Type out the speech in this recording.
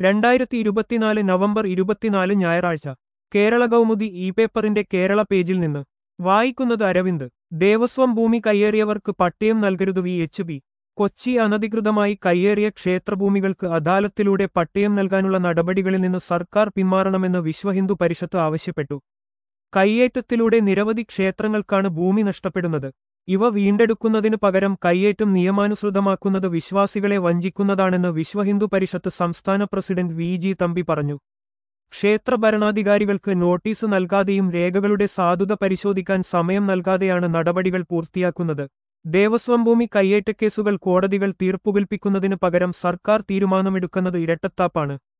രണ്ടായിരത്തി ഇരുപത്തിനാല് നവംബർ ഇരുപത്തിനാല് ഞായറാഴ്ച കേരള കൗമുദി ഇ പേപ്പറിന്റെ കേരള പേജിൽ നിന്ന് വായിക്കുന്നത് അരവിന്ദ് ദേവസ്വം ഭൂമി കയ്യേറിയവർക്ക് പട്ടയം നൽകരുത് വി എച്ച് പി കൊച്ചി അനധികൃതമായി കയ്യേറിയ ക്ഷേത്രഭൂമികൾക്ക് അദാലത്തിലൂടെ പട്ടയം നൽകാനുള്ള നടപടികളിൽ നിന്ന് സർക്കാർ പിന്മാറണമെന്ന് വിശ്വഹിന്ദു പരിഷത്ത് ആവശ്യപ്പെട്ടു കയ്യേറ്റത്തിലൂടെ നിരവധി ക്ഷേത്രങ്ങൾക്കാണ് ഭൂമി നഷ്ടപ്പെടുന്നത് ഇവ വീണ്ടെടുക്കുന്നതിനു പകരം കയ്യേറ്റം നിയമാനുസൃതമാക്കുന്നത് വിശ്വാസികളെ വഞ്ചിക്കുന്നതാണെന്ന് വിശ്വഹിന്ദു പരിഷത്ത് സംസ്ഥാന പ്രസിഡന്റ് വി ജി തമ്പി പറഞ്ഞു ക്ഷേത്ര ഭരണാധികാരികൾക്ക് നോട്ടീസ് നൽകാതെയും രേഖകളുടെ സാധുത പരിശോധിക്കാൻ സമയം നൽകാതെയാണ് നടപടികൾ പൂർത്തിയാക്കുന്നത് ദേവസ്വം ഭൂമി കയ്യേറ്റക്കേസുകൾ കോടതികൾ തീർപ്പുകൽപ്പിക്കുന്നതിനു പകരം സർക്കാർ തീരുമാനമെടുക്കുന്നത് ഇരട്ടത്താപ്പാണ്